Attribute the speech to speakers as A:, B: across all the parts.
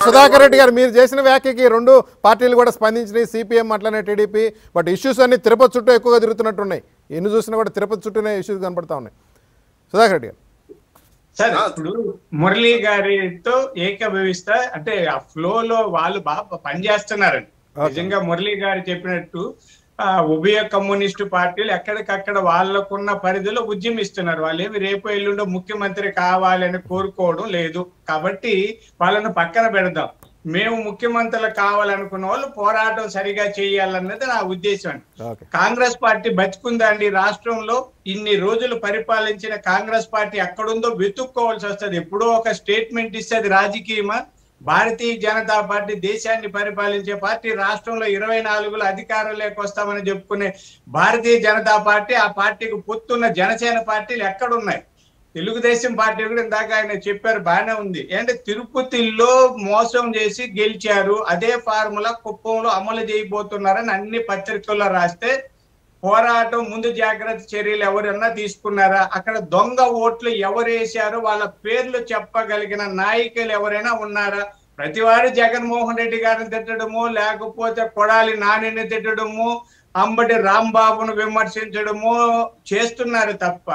A: సుధాకర్ రెడ్డి గారు మీరు చేసిన వ్యాఖ్యకి రెండు పార్టీలు కూడా స్పందించినాయి సిపిఎం అట్లనే టీడీపీ బట్ ఇష్యూస్ అన్ని తిరుపతి చుట్టూ ఎక్కువగా తిరుగుతున్నట్టున్నాయి ఎన్ని చూసినా కూడా తిరుపతి చుట్టూనే ఇష్యూస్ కనపడతా ఉన్నాయి సుధాకర్ రెడ్డి గారు
B: సార్ ఇప్పుడు మురళీ గారితో ఏకభవిస్తా అంటే ఆ ఫ్లో లో వాళ్ళు బాగా పనిచేస్తున్నారండి
A: Okay.
B: నిజంగా మురళీ గారు చెప్పినట్టు ఆ ఉభయ కమ్యూనిస్టు పార్టీలు ఎక్కడికక్కడ వాళ్ళకున్న పరిధిలో ఉద్యమిస్తున్నారు వాళ్ళు ఏమి రేపు ఎల్లుండో ముఖ్యమంత్రి కావాలని కోరుకోవడం లేదు కాబట్టి వాళ్ళను పక్కన పెడదాం మేము ముఖ్యమంత్రులు కావాలనుకున్న వాళ్ళు పోరాటం సరిగా చేయాలన్నది నా ఉద్దేశం అండి
A: ఓకే
B: కాంగ్రెస్ పార్టీ బతుకుందండి రాష్ట్రంలో ఇన్ని రోజులు పరిపాలించిన కాంగ్రెస్ పార్టీ ఎక్కడుందో వెతుక్కోవాల్సి వస్తుంది ఎప్పుడో ఒక స్టేట్మెంట్ ఇస్తే అది రాజకీయమా భారతీయ జనతా పార్టీ దేశాన్ని పరిపాలించే పార్టీ రాష్ట్రంలో ఇరవై నాలుగులో అధికారంలోకి వస్తామని చెప్పుకునే భారతీయ జనతా పార్టీ ఆ పార్టీకి పొత్తున్న జనసేన పార్టీలు ఎక్కడున్నాయి తెలుగుదేశం పార్టీ కూడా ఇందాక ఆయన చెప్పారు బాగానే ఉంది ఏంటంటే తిరుపతిలో మోసం చేసి గెలిచారు అదే ఫార్ములా కుప్పంలో అమలు చేయబోతున్నారని అన్ని పత్రికల్లో రాస్తే పోరాటం ముందు జాగ్రత్త చర్యలు ఎవరన్నా తీసుకున్నారా అక్కడ దొంగ ఓట్లు ఎవరు వేశారు వాళ్ళ పేర్లు చెప్పగలిగిన నాయకులు ఎవరైనా ఉన్నారా ప్రతివారు జగన్మోహన్ రెడ్డి గారిని తిట్టడము లేకపోతే కొడాలి నానిని తిట్టడము అంబటి రాంబాబును విమర్శించడము చేస్తున్నారు తప్ప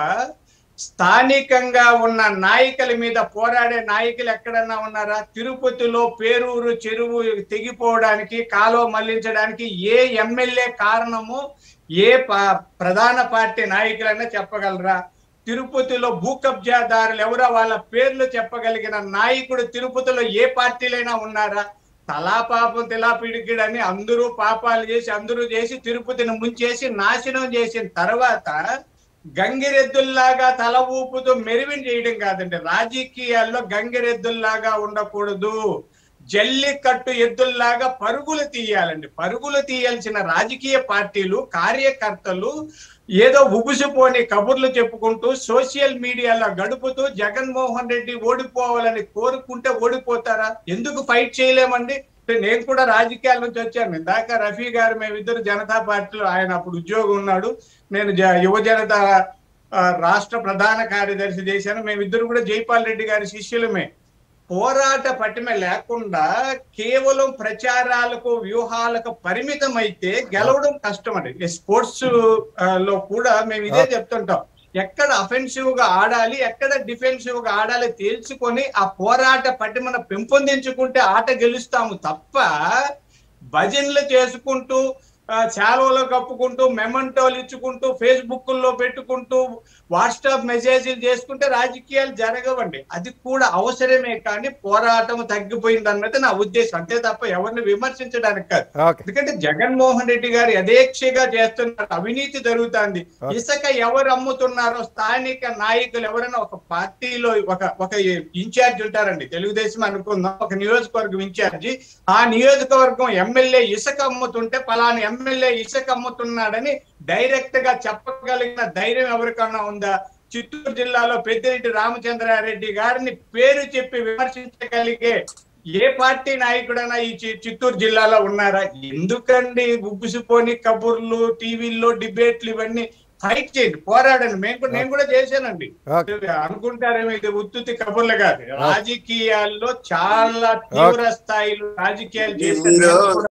B: స్థానికంగా ఉన్న నాయకుల మీద పోరాడే నాయకులు ఎక్కడన్నా ఉన్నారా తిరుపతిలో పేరూరు చెరువు తెగిపోవడానికి కాలువ మళ్లించడానికి ఏ ఎమ్మెల్యే కారణము ఏ ప- ప్రధాన పార్టీ నాయకులైనా చెప్పగలరా తిరుపతిలో భూ కబ్జాదారులు ఎవరో వాళ్ళ పేర్లు చెప్పగలిగిన నాయకుడు తిరుపతిలో ఏ పార్టీలైనా ఉన్నారా తలా పాపం తిలా పిడికిడని అందరూ పాపాలు చేసి అందరూ చేసి తిరుపతిని ముంచేసి నాశనం చేసిన తర్వాత గంగిరెద్దుల్లాగా తల ఊపుతూ మెరివిన్ చేయడం కాదండి రాజకీయాల్లో గంగిరెద్దుల్లాగా ఉండకూడదు జల్లికట్టు ఎద్దుల్లాగా పరుగులు తీయాలండి పరుగులు తీయాల్సిన రాజకీయ పార్టీలు కార్యకర్తలు ఏదో ఉబుసిపోని కబుర్లు చెప్పుకుంటూ సోషల్ మీడియాలో గడుపుతూ జగన్మోహన్ రెడ్డి ఓడిపోవాలని కోరుకుంటే ఓడిపోతారా ఎందుకు ఫైట్ చేయలేమండి అంటే నేను కూడా రాజకీయాల నుంచి వచ్చాను ఇందాక రఫీ గారు మేమిద్దరు జనతా పార్టీలో ఆయన అప్పుడు ఉద్యోగం ఉన్నాడు నేను జ- యువ జనతా ఆ, రాష్ట్ర ప్రధాన కార్యదర్శి చేశాను మేమిద్దరు కూడా జైపాల్ రెడ్డి గారి శిష్యులమే పోరాట పటిమ లేకుండా కేవలం ప్రచారాలకు వ్యూహాలకు పరిమితం అయితే గెలవడం కష్టం అండి స్పోర్ట్స్ లో కూడా మేము ఇదే చెప్తుంటాం ఎక్కడ అఫెన్సివ్ గా ఆడాలి ఎక్కడ డిఫెన్సివ్ గా ఆడాలి తేల్చుకొని ఆ పోరాట పటిమను పెంపొందించుకుంటే ఆట గెలుస్తాము తప్ప భజనలు చేసుకుంటూ ఆ, శాలువలో కప్పుకుంటూ మెమంటోలు ఇచ్చుకుంటూ ఫేస్బుక్ లో పెట్టుకుంటూ వాట్సాప్ మెసేజ్లు చేసుకుంటే రాజకీయాలు జరగవండి అది కూడా అవసరమే కానీ పోరాటం తగ్గిపోయింది అన్నది నా ఉద్దేశం అంతే తప్ప ఎవరిని విమర్శించడానికి కాదు
A: ఓకే
B: ఎందుకంటే జగన్మోహన్ రెడ్డి గారు యథేచ్ఛగా చేస్తున్నారు అవినీతి జరుగుతుంది ఇసుక ఎవరు అమ్ముతున్నారో స్థానిక నాయకులు ఎవరైనా ఒక పార్టీలో ఒక ఒక ఇన్ఛార్జ్ ఉంటారండి తెలుగుదేశం అనుకుందాం ఒక నియోజకవర్గం ఇన్ఛార్జి ఆ నియోజకవర్గం ఎమ్మెల్యే ఇసుక అమ్ముతుంటే పలానా ఎమ్మెల్యే ఇసుక అమ్ముతున్నాడని డైరెక్ట్ గా చెప్పగలిగిన ధైర్యం ఎవరికన్నా ఉందా చిత్తూరు జిల్లాలో పెద్దిరెడ్డి రామచంద్రారెడ్డి గారిని పేరు చెప్పి విమర్శించగలిగే ఏ పార్టీ నాయకుడైనా ఈ చి- చిత్తూరు జిల్లాలో ఉన్నారా ఎందుకండి ఉబ్బుసిపోని కబుర్లు టీవీల్లో డిబేట్లు ఇవన్నీ ఫైట్ చేయండి పోరాడండి మేము కూడా నేను కూడా చేశానండి
A: ఓకే
B: అనుకుంటారేమో ఇది ఉత్తుతి కబుర్లు కాదు రాజకీయాల్లో చాలా తీవ్ర స్థాయిలో రాజకీయాలు చేశాను నేను కూడా